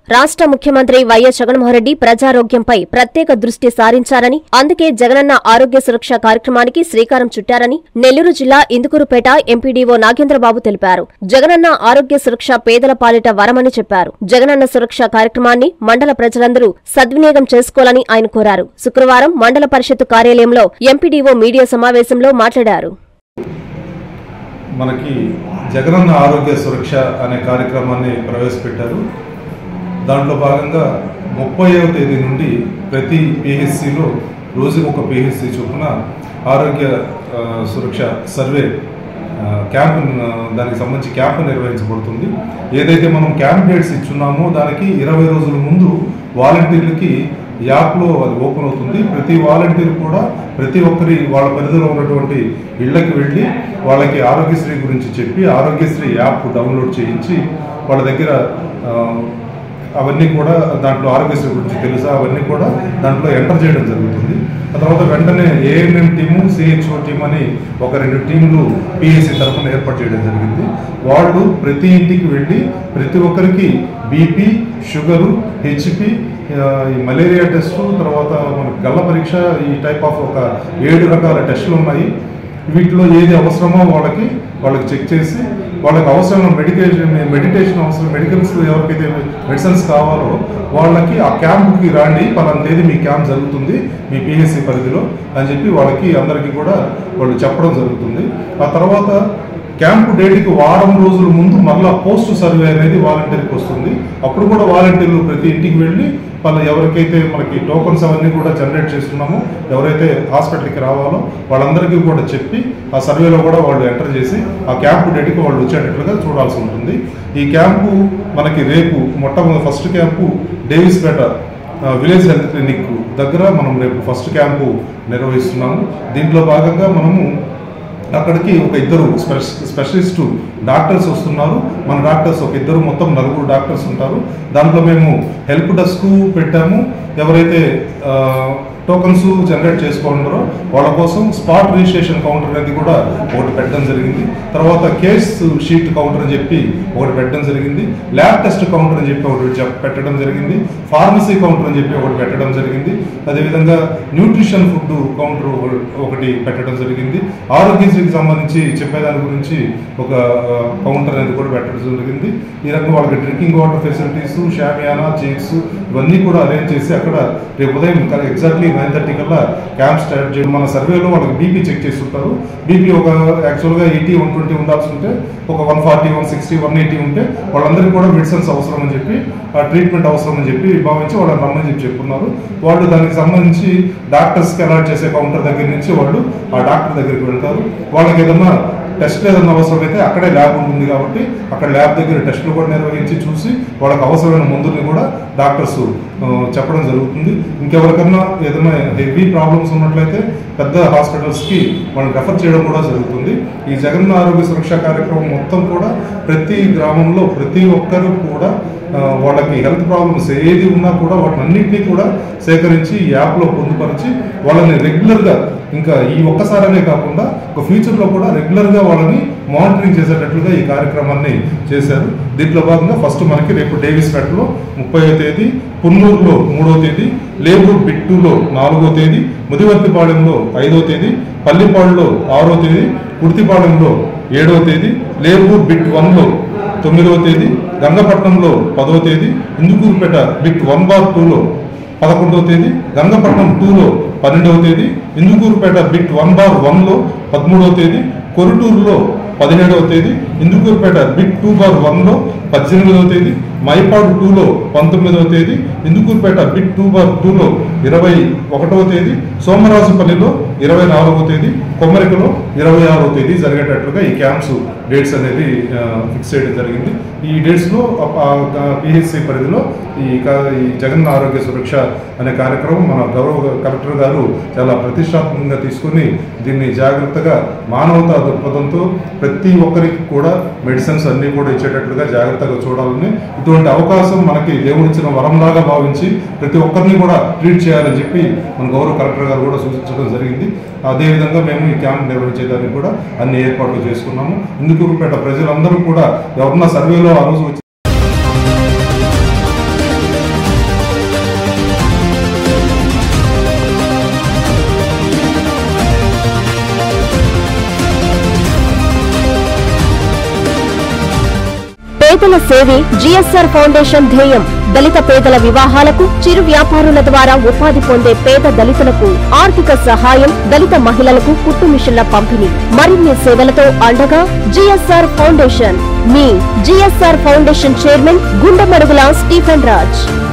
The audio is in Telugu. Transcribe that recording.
రాష్ట్ర ముఖ్యమంత్రి వైఎస్ జగన్మోహన్రెడ్డి ప్రజారోగ్యంపై ప్రత్యేక దృష్టి సారించారని అందుకే జగనన్న ఆరోగ్య సురక్ష కార్యక్రమానికి శ్రీకారం చుట్టారని నెల్లూరు జిల్లా ఇందుకూరుపేట ఎంపీడీఓ నాగేంద్రబాబు తెలిపారు జగనన్న ఆరోగ్య సురక్ష పేదల పాలిట వరమని చెప్పారు జగనన్న సురక్ష కార్యక్రమాన్ని మండల ప్రజలందరూ సద్వినియోగం చేసుకోవాలని ఆయన కోరారు శుక్రవారం మండల పరిషత్ కార్యాలయంలో ఎంపీడీఓ మీడియా సమావేశంలో మాట్లాడారు మనకి జగనన్న ఆరోగ్య సురక్ష అనే కార్యక్రమాన్ని ప్రవేశపెట్టారు దాంట్లో భాగంగా ముప్పైవ తేదీ నుండి ప్రతి పిహెచ్సిలో రోజుకు ఒక పిహెచ్సి చొప్పున ఆరోగ్య ఆ, సురక్ష సర్వే ఆ, క్యాంప్ ఆ, దానికి సంబంధించి క్యాంప్ నిర్వహించబడుతుంది ఏదైతే మనం క్యాంప్ డేట్స్ ఇచ్చున్నామో దానికి ఇరవై రోజుల ముందు వాలంటీర్లకి యాప్లో అది ఓపెన్ అవుతుంది ప్రతి వాలంటీర్ కూడా ప్రతి ఒక్కరి వాళ్ళ పరిధిలో ఉన్నటువంటి ఇళ్ళకి వెళ్ళి వాళ్ళకి ఆరోగ్యశ్రీ గురించి చెప్పి ఆరోగ్యశ్రీ యాప్ డౌన్లోడ్ చేయించి వాళ్ళ దగ్గర ఆ, అవన్నీ కూడా దాంట్లో ఆరోగ్యశ్రీ గురించి తెలుసా అవన్నీ కూడా దాంట్లో ఎంటర్ చేయడం జరుగుతుంది ఆ తర్వాత వెంటనే ఏఎన్ఎం టీము సిహెచ్ఓ టీమ్ అని ఒక రెండు టీంలు పిఎస్సి తరఫున ఏర్పాటు చేయడం జరిగింది వాళ్ళు ప్రతి ఇంటికి వెళ్ళి ప్రతి ఒక్కరికి బీపీ షుగరు హెచ్పి ఈ మలేరియా టెస్టు తర్వాత మన గల్ల పరీక్ష ఈ టైప్ ఆఫ్ ఒక ఏడు రకాల టెస్టులు ఉన్నాయి వీటిలో ఏది అవసరమో వాళ్ళకి వాళ్ళకి చెక్ చేసి వాళ్ళకి అవసరమైన మెడికేషన్ మెడిటేషన్ అవసరం మెడికల్స్ ఎవరికైతే మెడిసిన్స్ కావాలో వాళ్ళకి ఆ క్యాంప్కి రాండి పలానా తేదీ మీ క్యాంప్ జరుగుతుంది మీ పిహెచ్సి పరిధిలో అని చెప్పి వాళ్ళకి అందరికీ కూడా వాళ్ళు చెప్పడం జరుగుతుంది ఆ తర్వాత క్యాంపు డేట్కి వారం రోజుల ముందు మళ్ళా పోస్ట్ సర్వే అనేది వాలంటీర్కి వస్తుంది అప్పుడు కూడా వాలంటీర్లు ప్రతి ఇంటికి వెళ్ళి వాళ్ళ ఎవరికైతే మనకి టోకన్స్ అవన్నీ కూడా జనరేట్ చేస్తున్నామో ఎవరైతే హాస్పిటల్కి రావాలో వాళ్ళందరికీ కూడా చెప్పి ఆ సర్వేలో కూడా వాళ్ళు ఎంటర్ చేసి ఆ క్యాంపు డేట్కి వాళ్ళు వచ్చేటట్లుగా చూడాల్సి ఉంటుంది ఈ క్యాంపు మనకి రేపు మొట్టమొదటి ఫస్ట్ క్యాంపు డేవిస్పేట ఆ, విలేజ్ హెల్త్ క్లినిక్ దగ్గర మనం రేపు ఫస్ట్ క్యాంపు నిర్వహిస్తున్నాము దీంట్లో భాగంగా మనము అక్కడికి ఒక ఇద్దరు స్పెష స్పెషలిస్టు డాక్టర్స్ వస్తున్నారు మన డాక్టర్స్ ఒక ఇద్దరు మొత్తం నలుగురు డాక్టర్స్ ఉంటారు దాంట్లో మేము హెల్ప్ డెస్క్ పెట్టాము ఎవరైతే టోకన్స్ జనరేట్ చేసుకుంటారో వాళ్ళ కోసం స్పాట్ రిజిస్ట్రేషన్ కౌంటర్ అనేది కూడా ఒకటి పెట్టడం జరిగింది తర్వాత కేస్ షీట్ కౌంటర్ అని చెప్పి ఒకటి పెట్టడం జరిగింది ల్యాబ్ టెస్ట్ కౌంటర్ అని చెప్పి ఒకటి చెప్- పెట్టడం జరిగింది ఫార్మసీ కౌంటర్ అని చెప్పి ఒకటి పెట్టడం జరిగింది అదేవిధంగా న్యూట్రిషన్ ఫుడ్ కౌంటర్ ఒక- ఒకటి పెట్టడం జరిగింది ఆరోగ్యశ్రీకి సంబంధించి చెప్పేదాని గురించి ఒక ఆ, కౌంటర్ అనేది కూడా పెట్టడం జరిగింది ఈ రకంగా వాళ్ళకి drinking water facilities shamiana chairs ఇవన్నీ కూడా అరేంజ్ చేసి అక్కడ రేపు ఉదయం ఎగ్జాక్ట్లీ నైన్ థర్టీ కల్లా క్యాంప్ స్టార్ట్ చేయడం మన సర్వేలో వాళ్ళకి బీపీ చెక్ చేస్తుంటారు బీపీ ఒక యాక్చువల్గా ఎయిటీ వన్ ట్వంటీ ఉండాల్సి ఉంటే ఒక one forty one sixty one eighty ఉంటే వాళ్ళందరికీ కూడా మెడిసిన్స్ అవసరం అని చెప్పి ఆ ట్రీట్మెంట్ అవసరం అని చెప్పి భావించి వాళ్ళని రమ్మని చెప్పి చెప్పుకున్నారు వాళ్ళు దానికి సంబంధించి డాక్టర్స్కి అలాట్ చేసే కౌంటర్ దగ్గర నుంచి వాళ్ళు ఆ డాక్టర్ దగ్గరికి వెళ్తారు వాళ్ళకి ఏదన్నా టెస్ట్ ఏదైనా అవసరమైతే అక్కడే ల్యాబ్ ఉంటుంది కాబట్టి అక్కడ ల్యాబ్ దగ్గర టెస్టులు కూడా నిర్వహించి చూసి వాళ్ళకి అవసరమైన మందుల్ని కూడా డాక్టర్స్ ఆ, చెప్పడం జరుగుతుంది ఇంకెవరికన్నా ఏదైనా హెవీ ప్రాబ్లమ్స్ ఉన్నట్లయితే పెద్ద హాస్పిటల్స్కి వాళ్ళని రెఫర్ చేయడం కూడా జరుగుతుంది ఈ జగన్ ఆరోగ్య సురక్ష కార్యక్రమం మొత్తం కూడా ప్రతి గ్రామంలో ప్రతి ఒక్కరు కూడా ఆ, వాళ్ళకి హెల్త్ ప్రాబ్లమ్స్ ఏది ఉన్నా కూడా వాటిని అన్నింటినీ కూడా సేకరించి ఈ యాప్లో పొందుపరిచి వాళ్ళని రెగ్యులర్గా ఇంకా ఈ ఒక్కసారనే కాకుండా ఒక ఫ్యూచర్లో కూడా రెగ్యులర్గా వాళ్ళని మానిటరింగ్ చేసేటట్లుగా ఈ కార్యక్రమాన్ని చేశారు దీంట్లో భాగంగా ఫస్ట్ మనకి రేపు డేవిస్పేటలో ముప్పై తేదీ పున్నూరులో మూడో తేదీ లేబూర్ బిట్టులో నాలుగో తేదీ ముదివర్తిపాళెంలో ఐదో తేదీ పల్లిపాడులో ఆరో తేదీ కుర్తిపాళెంలో ఏడో తేదీ లేబూర్ బిట్ వన్లో తొమ్మిదవ తేదీ గంగపట్నంలో పదవ తేదీ ఇందుకూరుపేట బిట్ వన్ బార్ టూలో పదకొండవ తేదీ గంగపట్నం టూలో పన్నెండవ తేదీ ఇందుకూరుపేట బిట్ వన్ బార్ వన్లో పదమూడవ తేదీ కొరుటూరులో పదిహేడవ తేదీ ఇందుకూరుపేట బిట్ టూ బార్ వన్లో పద్దెనిమిదవ తేదీ మైపాడు టూలో పంతొమ్మిదవ తేదీ ఇందుకూరుపేట బిట్ టూ బార్ టూలో ఇరవై ఒకటవ తేదీ సోమరాజుపల్లిలో ఇరవై నాలుగవ తేదీ కొమ్మరికలో ఇరవై ఆరవ తేదీ జరిగేటట్లుగా ఈ క్యాంప్స్ డేట్స్ అనేది ఫిక్స్ చేయడం జరిగింది ఈ డేట్స్లో పిహెచ్సి పరిధిలో ఈ క- ఈ జగన్ ఆరోగ్య సురక్ష అనే కార్యక్రమం మన గౌరవ కలెక్టర్ గారు చాలా ప్రతిష్టాత్మకంగా తీసుకుని దీన్ని జాగ్రత్తగా మానవతా దృక్పథంతో ప్రతి ఒక్కరికి కూడా మెడిసిన్స్ అన్నీ కూడా ఇచ్చేటట్లుగా జాగ్రత్తగా చూడాలని ఇటువంటి అవకాశం మనకి దేవుడిచ్చిన వరంలాగా భావించి ప్రతి ఒక్కరిని కూడా ట్రీట్ చేయాలని చెప్పి మన గౌరవ కలెక్టర్ గారు కూడా సూచించడం జరిగింది అదేవిధంగా మేము ఈ క్యాంప్ నిర్వహించేదానికి కూడా అన్ని ఏర్పాట్లు చేసుకున్నాము ఇందుకూరుపేట ప్రజలందరూ కూడా ఎవరన్నా సర్వేలో ఆ రోజు వచ్చి పేదల సేవే జిఎస్ఆర్ ఫౌండేషన్ ధ్యేయం దళిత పేదల వివాహాలకు చిరు వ్యాపారుల ద్వారా ఉపాధి పొందే పేద దళితులకు ఆర్థిక సహాయం దళిత మహిళలకు కుట్టు మిషన్ల పంపిణీ మరిన్ని సేవలతో అండగా జిఎస్ఆర్ ఫౌండేషన్ మీ GSR foundation chairman Gundamadugula Stephen Raj